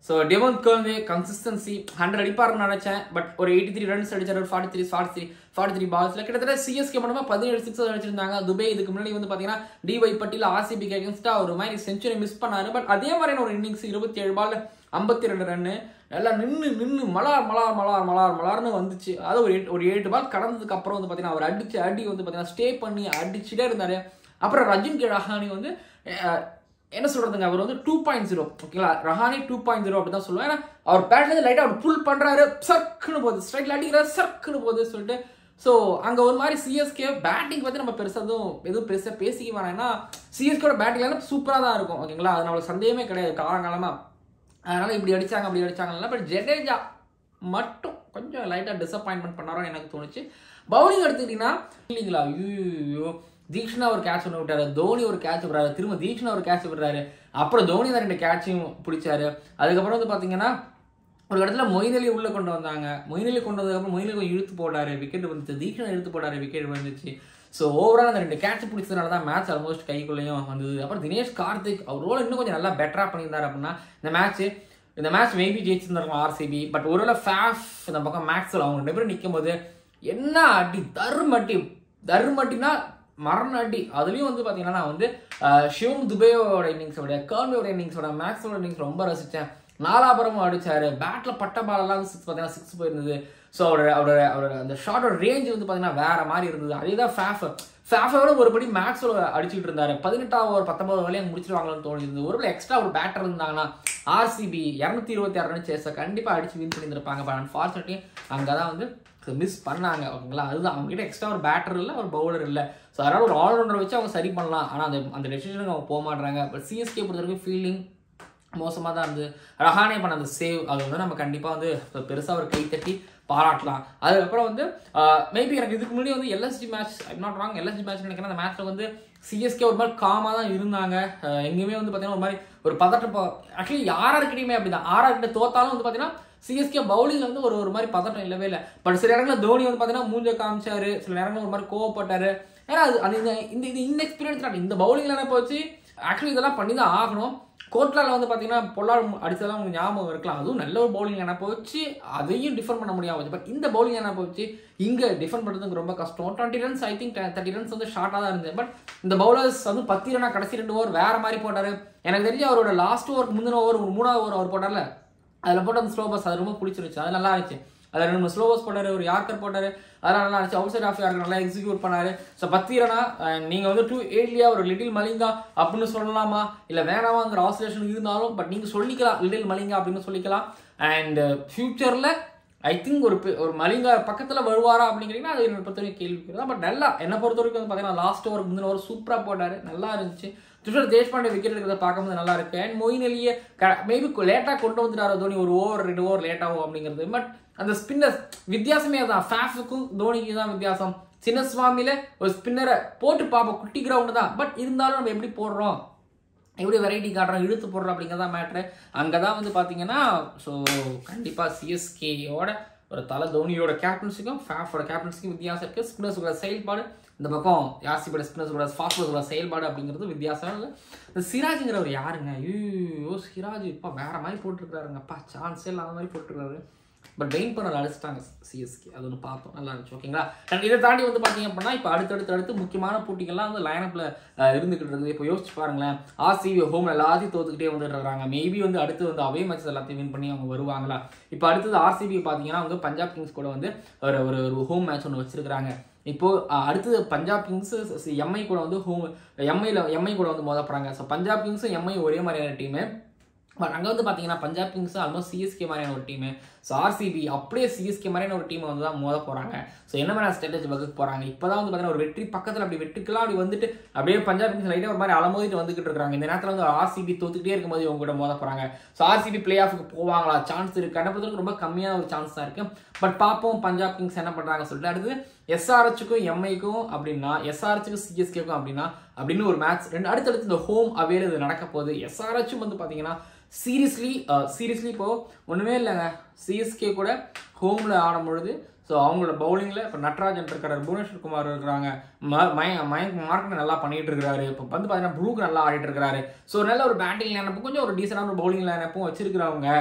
ஸோ டெவன் கர்வே கன்சிஸ்டன்சி ஹண்ட்ரட் அடிப்பாருன்னு நினைச்சேன் பட் ஒரு எயிட்டி த்ரீ ரன்ஸ் அடிச்சார் ஒரு forty three forty three forty three பால்ஸ்ல கிட்டத்தட்ட சிஎஸ்கே மட்டுமே பதினேழு சிக்ஸ் அடிச்சிருந்தாங்க துபே இதுக்கு முன்னாடி வந்து பார்த்தீங்கன்னா டிஒய் பட்டியில் ஆர்சிபிக்கு அகேன்ஸ்டா ஒரு மாதிரி செஞ்சுரி மிஸ் பண்ணாரு பட் அதே மாதிரியான ஒரு இன்னிங்ஸ் இருபத்தி ஏழு பால் ஐம்பத்தி ரெண்டு ரன்னு நல்லா நின்று நின்று மலார் மலார் மலார் மலார் மலார்னு வந்துச்சு அது ஒரு எட்டு ஒரு ஏழு பால் கடந்ததுக்கு அப்புறம் வந்து பார்த்தீங்கன்னா அவர் அடிச்சு அடி வந்து பார்த்தீங்கன்னா ஸ்டே பண்ணி அடிச்சுட்டே இருந்தாரு அப்புறம் ரஜின் கே ரஹானி வந்து அஹ், என்ன சொல்றதுங்க அவர் வந்து டூ பாயிண்ட் ஜீரோ ஓகேங்களா ரஹானி டூ பாயிண்ட் ஜீரோ அப்படி தான் சொல்லுவேன் ஏன்னா அவர் பேட்ல லைட்டாக அவர் புல் பண்றாரு சர்க்குன்னு போகுது ஸ்ட்ரைக்ல அடிக்கிறாரு சர்க்குன்னு போகுது சொல்லிட்டு ஸோ அங்கே ஒரு மாதிரி சிஎஸ்கே பேட்டிங் பற்றி நம்ம பெருசாக எதுவும் எதுவும் பெருசாக பேசிக்க வேணாம் ஏன்னா சிஎஸ்கேட பேட்டிங் சூப்பராக தான் இருக்கும் ஓகேங்களா அது நம்மளுக்கு சந்தேகமே கிடையாது காலங்காலமாக அதனால இப்படி அடிச்சாங்க அப்படி அடிச்சாங்கல்ல பட் ஜடேஜா மட்டும் கொஞ்சம் லைட்டாக டிசப்பாயின்மெண்ட் பண்ணாரோன்னு எனக்கு தோணுச்சு பவுலிங் எடுத்துக்கிட்டீங்கன்னா இல்லைங்களா ஐயோ தீக்ஷனா ஒரு கேட்ச் ஒன்று விட்டாரு தோனி ஒரு கேட்ச் விடுறாரு திரும்ப தீக்ஷனா ஒரு கேட்ச் விடுறாரு அப்புறம் தோனி தான் ரெண்டு கேட்சையும் பிடிச்சாரு அதுக்கப்புறம் வந்து பார்த்தீங்கன்னா ஒரு இடத்துல மொயின் அலி உள்ள கொண்டு வந்தாங்க மொயின் அலி கொண்டு வந்ததுக்கப்புறம் மொயின் அலி கொஞ்சம் இழுத்து போட்டாரு விக்கெட் வந்துச்சு தீக்ஷனா இழுத்து போட்டாரு விக்கெட் வந்துச்சு ஸோ ஓவரால் அந்த ரெண்டு கேட்ச் பிடிச்சதுனால தான் மேட்ச் ஆல்மோஸ்ட் கைக்குள்ளேயும் வந்தது அப்புறம் தினேஷ் கார்த்திக் அவர் ரோல் இன்னும் கொஞ்சம் நல்லா பெட்டராக பண்ணியிருந்தாரு அப்படின்னா இந்த மேட்ச் இந்த மேட்ச் மேபி ஜெயிச்சிருந்தாருக்கும் ஆர்சிபி பட் ஒருவேளை ஃபேஃப் இந்த பக்கம் மேக்ஸில் அவங்க ரெண்டு பேரும் நிற்கும் போது என்ன அடி தருமட்டி தருமட்டினா மரண அடி அதுலேயும் வந்து பார்த்தீங்கன்னா நான் வந்து அஹ், ஷிவம் துபேயோட இன்னிங்ஸோட கர்மியோட இன்னிங்ஸோட மேக்ஸோட இன்னிங்ஸ் ரொம்ப ரசித்தேன் நாலாபுரமும் அடிச்சாரு பேட்ல பட்ட பாலெல்லாம் சிக்ஸ் பார்த்தீங்கன்னா சிக்ஸ் போயிருந்தது ஸோ அவரோட அவரோட அவரோட அந்த ஷார்ட்டோட ரேஞ்ச் வந்து பார்த்தீங்கன்னா வேற மாதிரி இருந்தது அதே தான் ஃபேஃப் ஃபேஃபோட ஒருபடி மேக்ஸோட அடிச்சுட்டு இருந்தாரு பதினெட்டாவது ஒரு பத்தொன்பது வரையும் முடிச்சிருவாங்கன்னு தோணிருந்தது ஒருவேளை எக்ஸ்ட்ரா ஒரு பேட்டர் இருந்தாங்கன்னா ஆர்சிபி இரநூத்தி இருபத்தி ஆறு ரன் சேஸை கண்டிப்பாக அடிச்சு வின் பண்ணியிருந்திருப்பாங்க பட் அன்ஃபார்ச்சுனேட்லி அங்கே தான் வந்து மிஸ் பண்ணாங்க ஓகேங்களா அதுதான் அவங்க கிட்ட எக்ஸ்ட்ரா ஒரு பேட்டர் இல்லை ஒரு பவுலர் இல்லை ஸோ அதனால ஒரு ஆல்ரவுண்டர் வச்சு அவங்க சரி பண்ணலாம் ஆனால் அந்த அந்த டெசிஷனுக்கு அவங்க போக மாட்டாங்க பட் சிஎஸ்கே பொறுத்த வரைக்கும் ஃபீல்டிங் மோசமாக தான் இருந்தது ரஹானே பண்ண அந்த சேவ் அது வந்து நம்ம கண்டிப்பாக வந்து பெருசாக ஒரு கை தட்டி பாராட்டலாம் அதுக்கப்புறம் வந்து மேபி எனக்கு இதுக்கு முன்னாடி வந்து LSG match I'm not wrong LSG match நினைக்கிறேன் அந்த மேட்ச்சில் வந்து சிஎஸ்கே ஒரு மாதிரி காமாக தான் இருந்தாங்க அஹ் எங்கேயுமே வந்து பார்த்தீங்கன்னா ஒரு மாதிரி ஒரு பதட்டம் ஆக்சுவலி யாராருக்கிட்டையுமே அப்படி தான் ஆறார்கிட்ட தோத்தாலும் வந்து பார்த்தீங்கன்னா சிஎஸ்கே பவுலிங்ல வந்து ஒரு ஒரு மாதிரி பதட்டம் இல்லவே இல்லை பட் சில இடங்களில் தோனி வந்து பார்த்தீங்கன்னா மூஞ்ச காமிச்சாரு சில நேரங்களில் ஒரு மாதிரி கோவப்பட்டாரு ஏன்னா அது அது இந்த இந்த இது இன்எக்ஸ்பீரியன்ஸ் இந்த பவுலிங்ல என்ன போச்சு ஆக்சுவலி இதெல்லாம் பண்ணி தான் ஆகணும் கோட்லால வந்து பார்த்தீங்கன்னா பொல்லார் அடிச்சதெல்லாம் உங்களுக்கு ஞாபகம் இருக்கலாம் அதுவும் நல்ல ஒரு பவுலிங் என்ன போச்சு அதையும் டிஃபெண்ட் பண்ண முடியாம போச்சு பட் இந்த பவுலிங் என்ன போச்சு இங்கே டிஃபெண்ட் பண்ணுறதுக்கு ரொம்ப கஷ்டம் twenty runs I think thirty runs வந்து ஷார்ட்டாக தான் இருந்தது பட் இந்த பவுலர்ஸ் வந்து பத்து ரன்னா கடைசி ரெண்டு ஓவர் வேற மாதிரி போட்டாரு எனக்கு தெரிஞ்சு அவரோட லாஸ்ட் ஓவர் முந்தின ஓவர் ஒரு மூணாவது ஓவர் அவர் போட்டார்ல அதில் போட்ட அந்த ஸ்லோ பஸ் அது ரொம்ப பிடிச்சிருச்சு அது நல்லா இருந்துச்சு அதில் ரெண்டு ஸ்லோ பஸ் போட்டாரு ஒரு யார்கர் போட்டாரு அதெல்லாம் நல்லா இருந்துச்சு அவுட் சைட் ஆஃப் யார்கர் நல்லா எக்ஸிக்யூட் பண்ணாரு ஸோ பத்திரனா நீங்கள் வந்து டூ எயிட்லியா ஒரு லிட்டில் மலிங்கா அப்படின்னு சொல்லலாமா இல்லை வேணாமாங்கிற ஆசிலேஷன் இருந்தாலும் பட் நீங்கள் சொல்லிக்கலாம் லிட்டில் மலிங்கா அப்படின்னு சொல்லிக்கலாம் அண்ட் ஃபியூச்சரில் ஐ திங்க் ஒரு பெ- ஒரு மலிங்கா பக்கத்தில் வருவாரா அப்படிங்கிறீங்கன்னா அது என்னை பொறுத்த வரைக்கும் கேள்வி தான் பட் நல்லா என்னை பொறுத்த வரைக்கும் வந்து பார்த்தீங்கன்னா லாஸ்ட் ஓவர் முந்தின ஓவர் சூப்பராக போட்டாரு நல்லா இருந்துச்சு துஷார் தேஷ்பாண்டே விக்கெட் எடுக்கிறத பார்க்கும்போது நல்லா இருக்கு அண்ட் மொயின் அலியே மேபி லேட்டாக கொண்டு வந்துட்டாரோ தோனி ஒரு ஓவர் ரெண்டு ஓவர் லேட் ஆகும் அப்படிங்கிறது பட் அந்த ஸ்பின்னர் வித்தியாசமே தான் ஃபேஃபுக்கும் தோனிக்கு தான் வித்தியாசம் சின்ன சுவாமியில ஒரு ஸ்பின்னரை போட்டு பார்ப்போம் குட்டி கிரவுண்டு தான் பட் இருந்தாலும் நம்ம எப்படி போடுறோம் எப்படி வெரைட்டி காட்டுறோம் இழுத்து போடுறோம் அப்படிங்கிறதா மேட்ரு அங்கே தான் வந்து பார்த்தீங்கன்னா ஸோ கண்டிப்பாக சிஎஸ்கேயோட ஒரு தலை தோனியோட கேப்டன்சிக்கும் ஃபேஃபோட கேப்டன்சிக்கும் வித்தியாசம் இருக்குது ஸ்பின்னர்ஸோட செயல்பாடு இந்த பக்கம் யாசிபோட ஸ்பின்னர்ஸோட ஃபாஸ்டர்ஸோட செயல்பாடு அப்படிங்கிறது வித்தியாசம் இல்லை இந்த சிராஜுங்கிறவர் யாருங்க ஐயோ சிராஜ் இப்போ வேற மாதிரி போட்டிருக்காருங்கப்பா சான்ஸே இல்லாத மாதிரி போட்டிருக்காரு பட் பெயின் பண்ண அடிச்சிட்டாங்க சிஎஸ்கே அது ஒன்று பார்த்தோம் நல்லா இருந்துச்சு ஓகேங்களா And இதை தாண்டி வந்து பார்த்தீங்க அப்படின்னா இப்போ அடுத்தடுத்து அடுத்து முக்கியமான போட்டிகள்லாம் வந்து லைனப்பில் இருந்துகிட்டு இருக்குது இப்போ யோசிச்சு பாருங்களேன் ஆர்சிபி ஹோம் எல்லாத்தையும் தோத்துக்கிட்டே வந்துட்டு இருக்காங்க மேபி வந்து அடுத்து வந்து அவே மேட்ச் எல்லாத்தையும் வின் பண்ணி அவங்க வருவாங்களா இப்போ அடுத்தது ஆர்சிபி பார்த்தீங்கன்னா வந்து பஞ்சாப் கிங்ஸ் கூட வந்து ஒரு ஒரு ஒரு ஹோம் மேட்ச் ஒன்று வச்சிருக்காங்க இப்போ அஹ், அடுத்தது பஞ்சாப் கிங்ஸ் எம்ஐ கூட வந்து ஹோம் எம்ஐல எம்ஐ கூட வந்து மோத போறாங்க ஸோ பஞ்சாப் கிங்ஸும் எம்ஐ ஒரே மாதிரியான டீமு பட் அங்கே வந்து பார்த்தீங்கன்னா பஞ்சாப் கிங்ஸ் ஆல்மோஸ்ட் சிஎஸ்கே மாதிரியான ஒரு டீமு ஸோ ஆர்சிபி அப்படியே சிஎஸ்கே மாதிரியான ஒரு டீமை வந்து தான் மோத போகிறாங்க ஸோ என்ன மாதிரி ஸ்ட்ராட்டஜி வகுக்க போகிறாங்க இப்போ தான் வந்து பார்த்தீங்கன்னா ஒரு வெற்றி பக்கத்தில் அப்படி வெற்றிக்கலாம் அப்படி வந்துட்டு அப்படியே பஞ்சாப் கிங்ஸ் லைட்டாக ஒரு மாதிரி அலமோதிட்டு வந்துகிட்டு இருக்காங்க இந்த நேரத்தில் வந்து ஆர்சிபி தோத்துக்கிட்டே இருக்கும்போது இவங்க கூட மோத போகிறாங்க ஸோ ஆர்சிபி பிளே ஆஃபுக்கு போவாங்களா சான்ஸ் இருக்குது கண்டப்பதற்கு ரொம்ப கம்மியான ஒரு சான்ஸ் தான் இருக்குது பட் பார்ப்போம் பஞ்சாப் கிங்ஸ் என்ன பண்ணுறாங்க சொல்லிட்டு அடுத்து எஸ்ஆர்ஹெச்சுக்கும் எம்ஐக்கும் அப்படின்னா எஸ்ஆர்ஹெச்சுக்கும் சிஎஸ்கேக்கும் அப்படின்னா அப்படின்னு ஒரு மேட்ச் ரெண்டு அடுத்தடுத்து இந்த ஹோம் அவேல இது நடக்க போகுது எஸ்ஆர்ஹெச்சும் வந்து பார்த்தீங்கன்னா சீரியஸ்லி சீரியஸ்லி இப்போ ஒன்றுமே இல்லைங்க சிஎஸ்கே கூட ஹோமில் ஆடும் பொழுது ஸோ அவங்களோட பவுலிங்கில் இப்போ நட்ராஜன் இருக்காரு புவனேஸ்வர் குமார் இருக்கிறாங்க ம- மய- மயங்க் மார்க்கெட் நல்லா பண்ணிட்டு இருக்காரு இப்போ வந்து பார்த்தீங்கன்னா ப்ரூக் நல்லா ஆடிட்டு இருக்காரு ஸோ நல்ல ஒரு பேட்டிங் லைனப்பும் கொஞ்சம் ஒரு டீசெண்டான ஒரு பவுலிங் லைனப்பும் வச்சிருக்கிறவங்க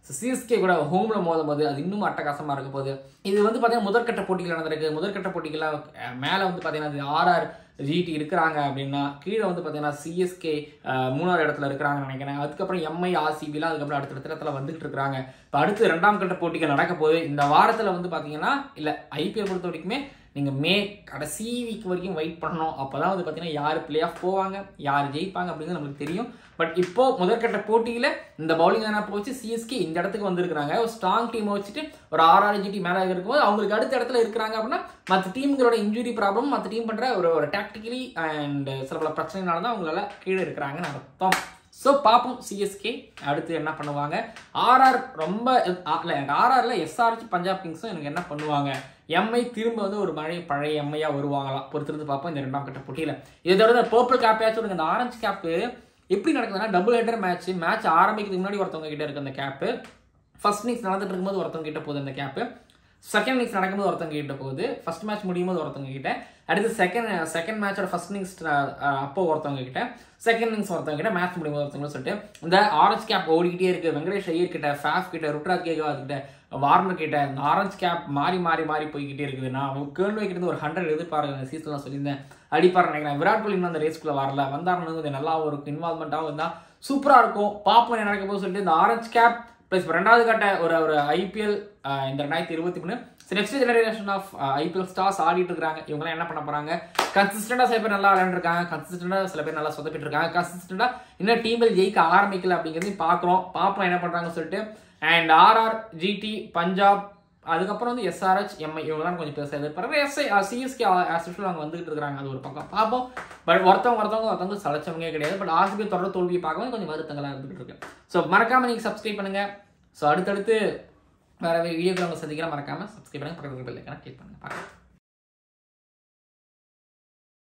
சிஎஸ்கே கூட ஹோம்ல மோதும் போது அது இன்னும் அட்டகாசமா இருக்க போகுது இது வந்து பார்த்தீங்கன்னா முதற்கட்ட போட்டிகள் நடந்திருக்கு முதற்கட்ட போட்டிகள்லாம் அஹ், மேல வந்து பார்த்தீங்கன்னா ஆர்ஆர் ஜிடி இருக்கிறாங்க அப்படின்னா கீழே வந்து பார்த்தீங்கன்னா சிஎஸ்கே மூணாவது இடத்துல இருக்கிறாங்கன்னு நினைக்கிறேன் அதுக்கப்புறம் எம்ஐ ஆர்சிபிலாம் அதுக்கப்புறம் அடுத்த இடத்துல வந்துகிட்டு இருக்காங்க இப்போ அடுத்து ரெண்டாம் கட்ட போட்டிகள் நடக்க போகுது இந்த வாரத்தில் வந்து பார்த்தீங்கன்னா இல்லை ஐபிஎல் பொறுத்த வரைக்குமே நீங்கள் மே கடைசி வீக் வரைக்கும் வெயிட் பண்ணணும் அப்போ தான் வந்து பார்த்தீங்கன்னா யார் பிளே ஆஃப் போவாங்க யார் ஜெயிப்பாங்க அப்படிங்கிறது நமக்கு தெரியும் பட் இப்போ முதற்கட்ட போட்டியில் இந்த பவுலிங் ஆனப்போ வச்சு சிஎஸ்கே இந்த இடத்துக்கு வந்திருக்காங்க ஒரு ஸ்ட்ராங் டீமை வச்சுட்டு ஒரு ஆர்ஆர் ஜிடி மேலே இருக்கும்போது அவங்களுக்கு அடுத்த இடத்துல இருக்கிறாங்க அப்படின்னா மற்ற டீம்களோட இன்ஜுரி ப்ராப்ளம் மற்ற டீம் பண்ணுற ஒரு ஒரு டாக்டிக்கலி அண்ட் சில பல பிரச்சனைனால தான் அவங்களால கீழே இருக்கிறாங்கன்னு அர்த்தம் ஸோ பார்ப்போம் சிஎஸ்கே அடுத்து என்ன பண்ணுவாங்க ஆர்ஆர் ரொம்ப இல்லை எனக்கு ஆர்ஆர்ல எஸ்ஆர்ஹெச் பஞ்சாப் கிங்ஸும் எனக்கு என்ன பண்ணுவாங்க எம்ஐ திரும்ப வந்து ஒரு மழை பழைய எம்ஐயா வருவாங்களாம் பொறுத்திருந்து பார்ப்போம் இந்த ரெண்டாம் கட்ட போட்டியில் இதை தவிர பர்பிள் கேப்பையாச்சும் விடுங்க இந்த ஆரஞ்சு கேப்பு எப்படி நடக்குதுன்னா டபுள் ஹெட்டர் மேட்ச் மேட்ச் ஆரம்பிக்கிறதுக்கு முன்னாடி ஒருத்தவங்க கிட்ட இருக்கு அந்த கேப்பு ஃபர்ஸ்ட் இன்னிங்ஸ் நடந்துட்டு இருக்கும்போது ஒருத்தவங்க கிட்ட போகுது அந்த கேப்பு செகண்ட் இன்னிங்ஸ் நடக்கும்போது ஒருத்தவங்க கிட்ட போகுது ஃபர்ஸ்ட் மேட்ச் முடியும் போது ஒருத்தவங்க கிட்ட அடுத்து செகண்ட் செகண்ட் மேட்சோட ஃபர்ஸ்ட் இன்னிங்ஸ் அப்போ ஒருத்தவங்க கிட்ட செகண்ட் இன்னிங்ஸ் ஒருத்தவங்க கிட்ட மேட்ச் முடியும் போது ஒருத்தவங்க சொல்லிட்டு இந்த ஆரஞ்ச் கேப் ஓடிக்கிட்டே இருக்கு வெங்கடேஷ் ஐயர் கிட்ட ஃபேஃப் கிட்ட ருட்ராஜ் கேகவாத் கிட்ட வார்னர் கிட்ட இந்த ஆரஞ்ச் கேப் மாறி மாறி மாறி போய்கிட்டே இருக்குது நான் கேர்ன் வைக்கிறது ஒரு ஹண்ட்ரட் எதிர்பார்க்க இந்த சீசன்லாம் சொல்லியிருந்தேன் அடிப்பார் நினைக்கிறேன் விராட் கோலி இன்னும் அந்த ரேஸ்க்குள்ள வரல வந்தாருன்னு கொஞ்சம் நல்லாவும் இருக்கும் இன்வால்மெண்ட்டாகவும் இருந்தால் சூப்பராக இருக்கும் பார்ப்போம் என்ன நடக்க போகுது சொல்லிட்டு இந்த ஆரஞ்ச் கேப் ப்ளஸ் ரெண்டாவது கட்ட ஒரு ஒரு ஐபிஎல் இந்த ரெண்டாயிரத்தி இருபத்தி மூணு next generation of IPL stars ஆடிட்டு இருக்காங்க இவங்கலாம் என்ன பண்ண போறாங்க கன்சிஸ்டண்டா சில பேர் நல்லா விளையாண்டுருக்காங்க கன்சிஸ்டண்டா சில பேர் நல்லா சொதப்பிட்டு இருக்காங்க கன்சிஸ்டண்டா இன்னும் டீமில் ஜெயிக்க ஆரம்பிக்கல அப்படிங்கிறதையும் பார்க்குறோம் பார்ப்போம் என்ன பண்றாங்கன்னு சொல்லிட்டு அண்ட் ஆர்ஆர் ஜிடி பஞ்சாப் அதுக்கப்புறம் வந்து எஸ்ஆர்ஹெச் எம்ஐ இவங்கலாம் கொஞ்சம் பெருசாக எதிர்பார்க்குறேன் எஸ்ஐ சிஎஸ்கே ஆஸ் யூஷுவல் அவங்க வந்துகிட்டு இருக்காங்க அது ஒரு பக்கம் பார்ப்போம் பட் ஒருத்தவங்க ஒருத்தவங்க ஒருத்தவங்க சளைச்சவங்க கிடையாது பட் ஆர்சிபி தொடர் தோல்வியை பார்க்கவும் கொஞ்சம் வருத்தங்களாக இருந்துகிட்டு இருக்கு ஸோ மறக்காம நீங்கள் சப்ஸ்கிரைப் பண்ணுங்க ஸோ அடுத்தடுத்து வேற வீடியோக்களை உங்களை சந்திக்கலாம் மறக்காம சப்ஸ்கிரைப் பண்ணுங்க பக்கத்தில் பெல் ஐக்கான கிளிக் பண்ணுங்க பார்க்கலாம்